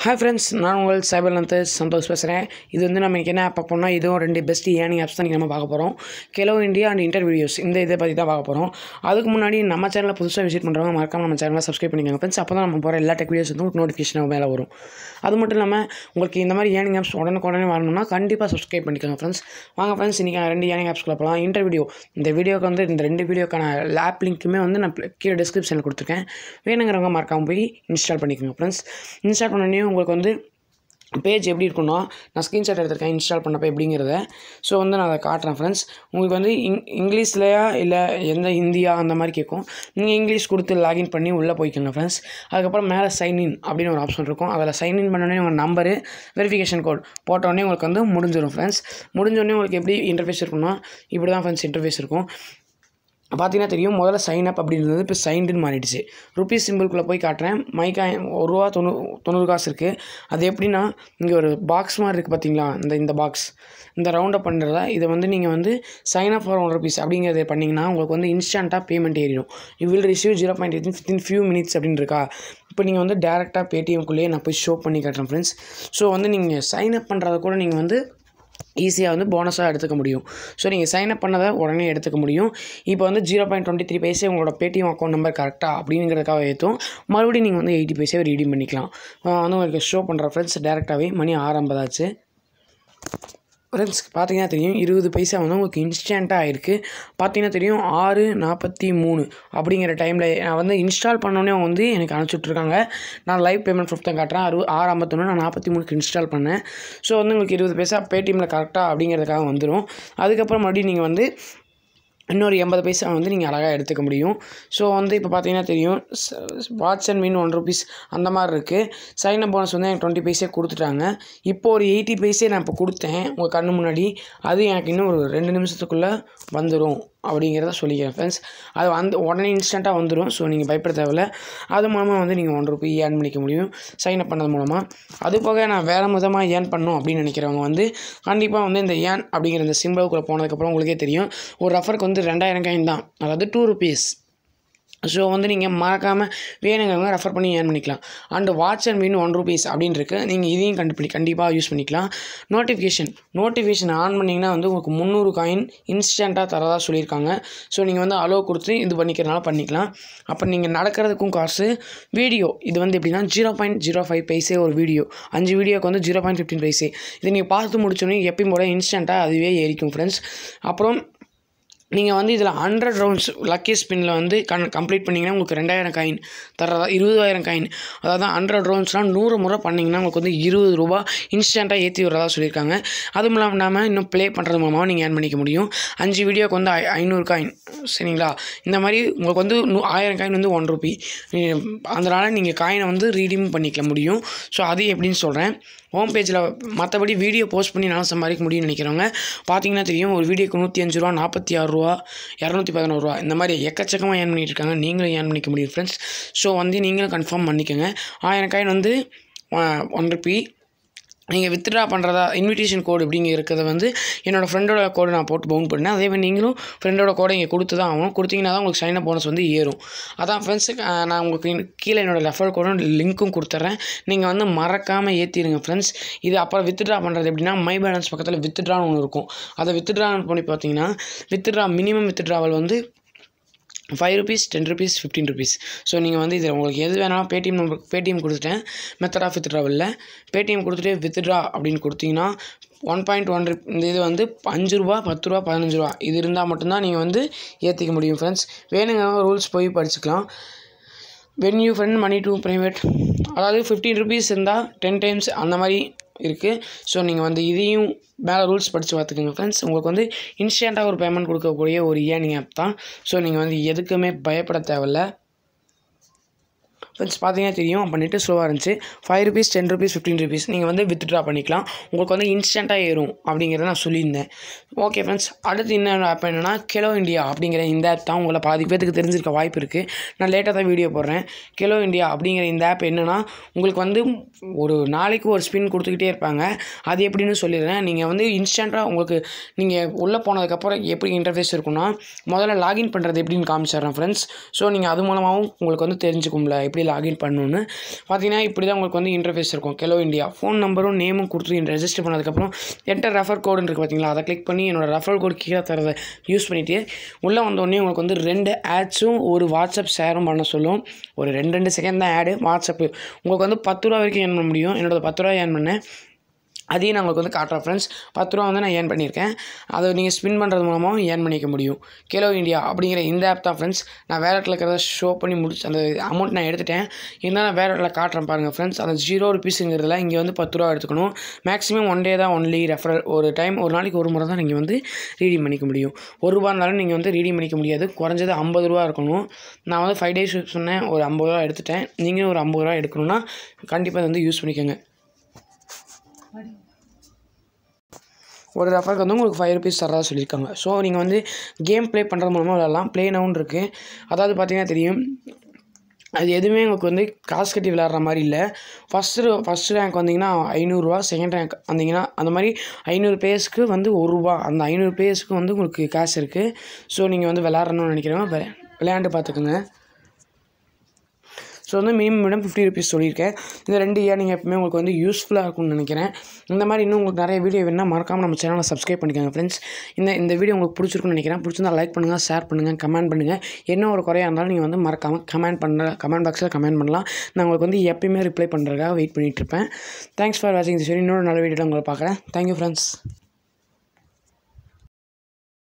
hi friends நான் உங்கள் சைபர்லந்து சந்தோஷ் பேசுகிறேன் இது வந்து நம்ம இன்றைக்கி என்ன பார்க்க போனால் இதுவும் ரெண்டு பெஸ்ட் ஏர்னிங் ஆப்ஸ் தான் நம்ம பார்க்க போகிறோம் Khelo India and inter videos இந்த இதை பற்றி தான் பார்க்க போகிறோம் அதுக்கு முன்னாடி நம்ம சேனலில் புதுசாக விசிட் பண்ணுறவங்க மறக்காம நம்ம சேனலை சப்ஸ்கிரைப் பண்ணிக்கோங்க ஃப்ரெண்ட்ஸ் அப்போ தான் நம்ம போகிற எல்லா டெக் வீடியோஸ் வந்து நோட்டிஃபிகேஷன் மேலே வரும் அது மட்டும் இல்லாமல் உங்களுக்கு இந்த மாதிரி ஏர்னிங் ஆப்ஸ் உடனுக்குடனே வரணும்னா கண்டிப்பாக சப்ஸ்கிரைப் பண்ணிக்கோங்க ஃப்ரெண்ட்ஸ் வாங்க ஃப்ரெண்ட்ஸ் இன்றைக்கி நான் ரெண்டு ஏர்னிங் ஆப்ஸ்க்குள்ள போகலாம் இன்டர் வீடியோ இந்த வீடியோக்கு வந்து இந்த ரெண்டு வீடியோக்கான லேப் லிங்க்குமே வந்து நான் கீழே டிஸ்கிரிப்ஷனில் கொடுத்துருக்கேன் வேணுங்கிறவங்க மறக்காம போய் இன்ஸ்டால் பண்ணிக்கோங்க ஃப்ரெண்ட்ஸ் இன்ஸ்டால் பண்ணோடனே உங்களுக்கு வந்து பேஜ் எப்படி இருக்குன்னா நான் ஸ்க்ரீன்ஷாட் எடுத்திருக்கேன் இன்ஸ்டால் பண்ணப்போ எப்படிங்கிறத ஸோ வந்து நான் அதை காட்டுறேன் ஃப்ரெண்ட்ஸ் உங்களுக்கு வந்து இங் இங்கிலீஷ்லையா இல்லை எந்த ஹிந்தியா அந்த மாதிரி கேட்கும் நீங்கள் இங்கிலீஷ் கொடுத்து லாகின் பண்ணி உள்ளே போய்க்கோங்க ஃப்ரெண்ட்ஸ் அதுக்கப்புறம் மேலே சைன்இன் அப்படின்னு ஒரு ஆப்ஷன் இருக்கும் அதில் சைன்இன் பண்ணோடனே உங்கள் நம்பரு வெரிஃபிகேஷன் கோட் போட்டோடனே உங்களுக்கு வந்து முடிஞ்சிடும் ஃப்ரெண்ட்ஸ் முடிஞ்சோடனே உங்களுக்கு எப்படி இன்டர்ஃபேஸ் இருக்குன்னா இப்படி தான் ஃப்ரெண்ட்ஸ் இன்டர்ஃபேஸ் இருக்கும் பார்த்தீங்கன்னா தெரியும் முதல்ல சைன் அப் அப்படி இருந்தது இப்போ சைன்டுன்னு மாறிடுச்சு ருபீஸ் சிம்பிள்குள்ளே போய் காட்டுறேன் மைக்கா ஒரு ரூபா தொண்ணூ தொண்ணூறு காசு இருக்குது அது எப்படின்னா இங்கே ஒரு பாக்ஸ் மாதிரி இருக்குது பார்த்தீங்களா இந்த இந்த பாக்ஸ் இந்த ரவுண்டப் பண்ணுறதா இதை வந்து நீங்கள் வந்து sign up for one rupees அப்படிங்கிறத பண்ணிங்கன்னா உங்களுக்கு வந்து இன்ஸ்டண்ட்டாக பேமெண்ட் ஏறிடும் you will receive zero point eight within few minutes அப்படின்னு இருக்கா இப்போ நீங்கள் வந்து டேரெக்டாக பேடிஎம்குள்ளேயே நான் போய் ஷோ பண்ணி காட்டுறேன் ஃப்ரெண்ட்ஸ் ஸோ வந்து நீங்கள் சைன் அப் பண்ணுறத கூட நீங்கள் வந்து ஈஸியாக வந்து போனஸாக எடுத்துக்க முடியும் ஸோ நீங்கள் சைன் அப் பண்ணதை உடனே எடுத்துக்க முடியும் இப்போ வந்து zero point twenty three paise உங்களோட பேடிஎம் அக்கௌண்ட் நம்பர் கரெக்டாக அப்படிங்கிறதுக்காக ஏற்றும் மறுபடியும் நீங்கள் வந்து எயிட்டி பைசே ரீடீம் பண்ணிக்கலாம் நான் வந்து உங்களுக்கு ஷோ பண்ணுற ஃப்ரெண்ட்ஸ் டேரெக்டாகவே மணி ஆறு ஐம்பதாச்சு ஃப்ரெண்ட்ஸ் பார்த்தீங்கன்னா தெரியும் இருபது பைசா வந்து உங்களுக்கு இன்ஸ்டண்ட்டாக ஆயிருக்கு பார்த்தீங்கன்னா தெரியும் ஆறு நாற்பத்தி மூணு அப்படிங்கிற டைமில் நான் வந்து இன்ஸ்டால் பண்ணோன்னே அவங்க வந்து எனக்கு அனுப்பிச்சுட்ருக்காங்க நான் லைவ் பேமெண்ட் ப்ரூஃப் தான் காட்டுறேன் அறு ஆறு ஐம்பத்தொன்று நான் நாற்பத்தி மூணுக்கு இன்ஸ்டால் பண்ணேன் ஸோ வந்து உங்களுக்கு இருபது பைசா பேடிஎம்மில் கரெக்டாக அப்படிங்கிறதுக்காக வந்துடும் அதுக்கப்புறம் மறுபடியும் நீங்கள் வந்து இன்னொரு எண்பது பைசா வந்து நீங்கள் அழகாக எடுத்துக்க முடியும் ஸோ வந்து இப்போ பார்த்தீங்கன்னா தெரியும் வாட்ஸ் அண்ட் மீன் ஒன் ருபீஸ் அந்த மாதிரி இருக்குது சைன் அப் போனஸ் வந்து எனக்கு டுவெண்ட்டி பைசே கொடுத்துட்டாங்க இப்போ ஒரு எயிட்டி பைசே நான் இப்போ கொடுத்தேன் உங்கள் கண்ணு முன்னாடி அது எனக்கு இன்னும் ஒரு ரெண்டு நிமிஷத்துக்குள்ளே வந்துடும் அப்படிங்கிறத சொல்லிக்கிறேன் ஃப்ரெண்ட்ஸ் அது வந்து உடனே இன்ஸ்டண்ட்டாக வந்துடும் ஸோ நீங்கள் பயப்பட தேவையில்ல அது மூலமாக வந்து நீங்கள் ஒன் ருபி ஏர்ன் பண்ணிக்க முடியும் சைன் அப் பண்ணது மூலமாக அது போக நான் வேறு விதமாக ஏர்ன் பண்ணணும் அப்படின்னு நினைக்கிறவங்க வந்து கண்டிப்பாக வந்து இந்த ஏன் அப்படிங்கிற இந்த சிம்பிளுக்குள்ளே போனதுக்கப்புறம் உங்களுக்கே தெரியும் ஒரு ரெஃபருக்கு வந்து ரெண்டாயிரம் காயின் தான் அதாவது டூ ருபீஸ் ஸோ வந்து நீங்கள் மறக்காமல் வேணுங்கிறவங்க ரெஃபர் பண்ணி ஏர்ன் பண்ணிக்கலாம் and watch and win one rupees அப்படின்னு இருக்குது நீங்கள் இதையும் கண்டுபிடி கண்டிப்பாக யூஸ் பண்ணிக்கலாம் நோட்டிஃபிகேஷன் நோட்டிஃபிகேஷன் ஆன் பண்ணிங்கன்னா வந்து உங்களுக்கு முந்நூறு காயின் இன்ஸ்டண்ட்டாக தரதாக சொல்லியிருக்காங்க ஸோ நீங்கள் வந்து அலோவ் கொடுத்து இது பண்ணிக்கிறனால பண்ணிக்கலாம் அப்போ நீங்கள் நடக்கிறதுக்கும் காசு வீடியோ இது வந்து எப்படின்னா zero point zero five paise ஒரு வீடியோ அஞ்சு வீடியோக்கு வந்து ஜீரோ பாயிண்ட் ஃபிஃப்டின் பைசே இதை நீங்கள் பார்த்து முடிச்சோன்னே எப்பயும் போல இன்ஸ்டண்ட்டாக அதுவே ஏறிக்கும் ஃப்ரெண்ட்ஸ் அப்புறம் நீங்கள் வந்து இதில் ஹண்ட்ரட் ரவுண்ட்ஸ் லக்கி ஸ்பின்னில் வந்து கன் கம்ப்ளீட் பண்ணிங்கன்னா உங்களுக்கு ரெண்டாயிரம் காயின் தரதா இருபதாயிரம் காயின் அதாவது ஹண்ட்ரட் ரவுண்ட்ஸ்லாம் நூறு முறை பண்ணிங்கன்னா உங்களுக்கு வந்து இருபது ரூபா இன்ஸ்டண்ட்டாக ஏற்றி வரதா சொல்லியிருக்காங்க அதுவும் இல்லாமல் இன்னும் ப்ளே பண்ணுறது மூலமாக நீங்கள் ஏர்ன் பண்ணிக்க முடியும் அஞ்சு வீடியோக்கு வந்து ஐ ஐநூறு காயின் சரிங்களா இந்த மாதிரி உங்களுக்கு வந்து நூ ஆயிரம் காயின் வந்து ஒன் ருபி அதனால் நீங்கள் காயினை வந்து ரீடீம் பண்ணிக்க முடியும் ஸோ அது எப்படின்னு சொல்கிறேன் ஹோம் பேஜில் மற்றபடி வீடியோ போஸ்ட் பண்ணி நல்லா சம்பாதிக்க முடியும்னு நினைக்கிறவங்க பார்த்தீங்கன்னா தெரியும் ஒரு வீடியோக்கு நூற்றி அஞ்சு ரூபா நாற்பத்தி ஆறு ரூபா இரநூத்தி பதினோரு ரூபா இந்த மாதிரி எக்கச்சக்கமாக ஏர்ன் பண்ணிட்டு இருக்காங்க நீங்களும் ஏர்ன் பண்ணிக்க முடியும் ஃப்ரெண்ட்ஸ் ஸோ வந்து நீங்களும் கன்ஃபார்ம் பண்ணிக்கோங்க ஆயிரம் காயின் வந்து ஒன் ருபி நீங்கள் வித்ட்ரா பண்ணுறதா இன்விடேஷன் கோடு இப்படிங்க இருக்கிறத வந்து என்னோடய ஃப்ரெண்டோட கோடு நான் போட்டு பவுன் பண்ணேன் அதே மாதிரி நீங்களும் ஃப்ரெண்டோட கோடை இங்கே கொடுத்து தான் ஆகணும் கொடுத்தீங்கன்னா தான் உங்களுக்கு சைன் அப் போனஸ் வந்து ஏறும் அதான் ஃப்ரெண்ட்ஸு நான் உங்களுக்கு கீழே என்னோடய ரெஃபர் கோடும் லிங்க்கும் கொடுத்துட்றேன் நீங்கள் வந்து மறக்காமல் ஏற்றிடுங்க ஃப்ரெண்ட்ஸ் இது அப்புறம் வித்ட்ரா பண்ணுறது எப்படின்னா மை பேலன்ஸ் பக்கத்தில் வித்ட்ரான்னு ஒன்று இருக்கும் அதை வித்ட்ரா பண்ணி பார்த்தீங்கன்னா வித்ட்ரா மினிமம் வித்ட்ராவல் வந்து five rupees ten rupees fifteen rupees so நீங்கள் வந்து இதில் உங்களுக்கு எது வேணாலும் பேடிஎம் நம்பர் பேடிஎம் கொடுத்துட்டேன் மெத்தட் ஆஃப் வித்ட்ராவலில் பேடிஎம் கொடுத்துட்டு வித்ட்ரா அப்படின்னு கொடுத்தீங்கன்னா ஒன் பாயிண்ட் ஒன் இந்த இது வந்து அஞ்சு ரூபா பத்து ரூபா பதினஞ்சு ரூபா இது இருந்தால் மட்டும்தான் நீங்கள் வந்து ஏற்றிக்க முடியும் ஃப்ரெண்ட்ஸ் வேணுங்க ரூல்ஸ் போய் படிச்சுக்கலாம் when you friend money to private அதாவது ஃபிஃப்டீன் ருபீஸ் இருந்தால் டென் டைம்ஸ் அந்த மாதிரி இருக்குது ஸோ நீங்கள் வந்து இதையும் மேலே ரூல்ஸ் படித்து பார்த்துக்கோங்க ஃப்ரெண்ட்ஸ் உங்களுக்கு வந்து இன்ஸ்டண்ட்டாக ஒரு பேமெண்ட் கொடுக்கக்கூடிய ஒரு ஏர்னிங் ஆப் தான் ஸோ நீங்கள் வந்து எதுக்குமே பயப்பட தேவையில்ல ஃப்ரெண்ட்ஸ் பார்த்தீங்கன்னா தெரியும் அப்போ நெட்டு ஸ்லோவாக இருந்துச்சு five rupees ten rupees fifteen rupees நீங்கள் வந்து வித்ட்ரா பண்ணிக்கலாம் உங்களுக்கு வந்து இன்ஸ்டண்ட்டாக ஏறும் அப்படிங்கிறத நான் சொல்லியிருந்தேன் ஓகே ஃப்ரெண்ட்ஸ் அடுத்து இன்னொரு ஆப் என்னென்னா கெலோ இந்தியா அப்படிங்கிற இந்த ஆப் தான் உங்களை பாதி பேத்துக்கு தெரிஞ்சிருக்க வாய்ப்பு இருக்குது நான் லேட்டாக தான் வீடியோ போடுறேன் கெலோ இந்தியா அப்படிங்கிற இந்த ஆப் என்னென்னா உங்களுக்கு வந்து ஒரு நாளைக்கு ஒரு ஸ்பின் கொடுத்துக்கிட்டே இருப்பாங்க அது எப்படின்னு சொல்லிடுறேன் நீங்கள் வந்து இன்ஸ்டண்ட்டாக உங்களுக்கு நீங்கள் உள்ளே போனதுக்கப்புறம் எப்படி இன்டர்ஃபேஸ் இருக்குன்னா முதல்ல லாகின் பண்ணுறது எப்படின்னு காமிச்சிடுறேன் ஃப்ரெண்ட்ஸ் ஸோ நீங்கள் அது மூலமாகவும் உங்களுக்கு வந்து தெரிஞ்சுக்கும்ல எப்படி லாகின் பண்ணணுன்னு பார்த்தீங்கன்னா இப்படி தான் உங்களுக்கு வந்து இன்டர்ஃபேஸ் இருக்கும் கெலோ இந்தியா ஃபோன் நம்பரும் நேமும் கொடுத்து ரெஜிஸ்டர் பண்ணதுக்கப்புறம் என்டர் ரெஃபர் கோடுன்னு இருக்குது பார்த்தீங்களா அதை கிளிக் பண்ணி என்னோட ரெஃபர் கோடு கீழே தரதை யூஸ் பண்ணிவிட்டு உள்ளே வந்தோடனே உங்களுக்கு வந்து ரெண்டு ஆட்ஸும் ஒரு வாட்ஸ்அப் ஷேரும் பண்ண சொல்லும் ஒரு ரெண்டு ரெண்டு செகண்ட் தான் ஆடு வாட்ஸ்அப்பு உங்களுக்கு வந்து பத்து ரூபா வரைக்கும் ஏர்ன் பண்ண முடியும் என்னோட பத்து ரூபா ஏர்ன் பண்ணேன் அதையும் நான் உங்களுக்கு வந்து காட்டுறேன் ஃப்ரெண்ட்ஸ் பத்து ரூபா வந்து நான் ஏர்ன் பண்ணியிருக்கேன் அதை நீங்கள் ஸ்பின் பண்ணுறது மூலமாகவும் ஏர்ன் பண்ணிக்க முடியும் கேலோ இந்தியா அப்படிங்கிற இந்த ஆப் தான் ஃப்ரெண்ட்ஸ் நான் வேறு இடத்துல இருக்கிறத ஷோ பண்ணி முடிச்சு அந்த அமௌண்ட் நான் எடுத்துட்டேன் இருந்தாலும் நான் வேறு இடத்துல காட்டுறேன் பாருங்கள் ஃப்ரெண்ட்ஸ் அந்த ஜீரோ ருபீஸுங்கிறதுல இங்கே வந்து பத்து ரூபா எடுத்துக்கணும் மேக்ஸிமம் ஒன் டே தான் ஒன்லி ரெஃபரல் ஒரு டைம் ஒரு நாளைக்கு ஒரு முறை தான் நீங்கள் வந்து ரீடிங் பண்ணிக்க முடியும் ஒரு ரூபா இருந்தாலும் நீங்கள் வந்து ரீடிங் பண்ணிக்க முடியாது குறைஞ்சது ஐம்பது ரூபா இருக்கணும் நான் வந்து ஃபைவ் டேஸ் சொன்னேன் ஒரு ஐம்பது ரூபா எடுத்துட்டேன் நீங்களும் ஒரு ஐம்பது ரூபா எடுக்கணும்னா கண்டிப்பாக இதை வந்து யூஸ் பண்ணிக்கோங்க ஒரு ரெஃபருக்கு வந்து உங்களுக்கு ஃபைவ் ருபீஸ் தரதா சொல்லியிருக்காங்க ஸோ நீங்கள் வந்து கேம் ப்ளே பண்ணுறது மூலமாக விளாட்லாம் ப்ளே நவுன் இருக்குது அதாவது பார்த்தீங்கன்னா தெரியும் அது எதுவுமே உங்களுக்கு வந்து காசு கட்டி விளாட்ற மாதிரி இல்லை ஃபஸ்ட்டு ஃபஸ்ட்டு ரேங்க் வந்தீங்கன்னா ஐநூறுரூவா செகண்ட் ரேங்க் வந்தீங்கன்னா அந்த மாதிரி ஐநூறு பேர்ஸ்க்கு வந்து ஒரு ரூபா அந்த ஐநூறு பேர்ஸ்க்கு வந்து உங்களுக்கு காசு இருக்குது ஸோ நீங்கள் வந்து விளாட்றணும்னு நினைக்கிறவங்க விளை- விளையாண்டு பார்த்துக்குங்க ஸோ வந்து மினிமம் மினிமம் ஃபிஃப்டி ருபீஸ் சொல்லியிருக்கேன் இந்த ரெண்டு இயர் நீங்கள் எப்பவுமே உங்களுக்கு வந்து யூஸ்ஃபுல்லாக இருக்கும்னு நினைக்கிறேன் இந்த மாதிரி இன்னும் உங்களுக்கு நிறைய வீடியோ வேணும்னா மறக்காமல் நம்ம சேனலை சப்ஸ்கிரைப் பண்ணிக்கோங்க ஃப்ரெண்ட்ஸ் இந்த இந்த வீடியோ உங்களுக்கு பிடிச்சிருக்குன்னு நினைக்கிறேன் பிடிச்சிருந்தா லைக் பண்ணுங்கள் ஷேர் பண்ணுங்கள் கமெண்ட் பண்ணுங்கள் என்ன ஒரு குறையாக இருந்தாலும் நீங்கள் வந்து மறக்காமல் கமெண்ட் பண்ண கமெண்ட் பாக்ஸில் கமெண்ட் பண்ணலாம் நான் உங்களுக்கு வந்து எப்பயுமே ரிப்ளை பண்ணுறதுக்காக வெயிட் பண்ணிகிட்ருப்பேன் தேங்க்ஸ் ஃபார் வாட்சிங் this video இன்னொரு நல்ல வீடியோவில் உங்களை பார்க்குறேன் தேங்க்யூ ஃப்ரெண்ட்ஸ்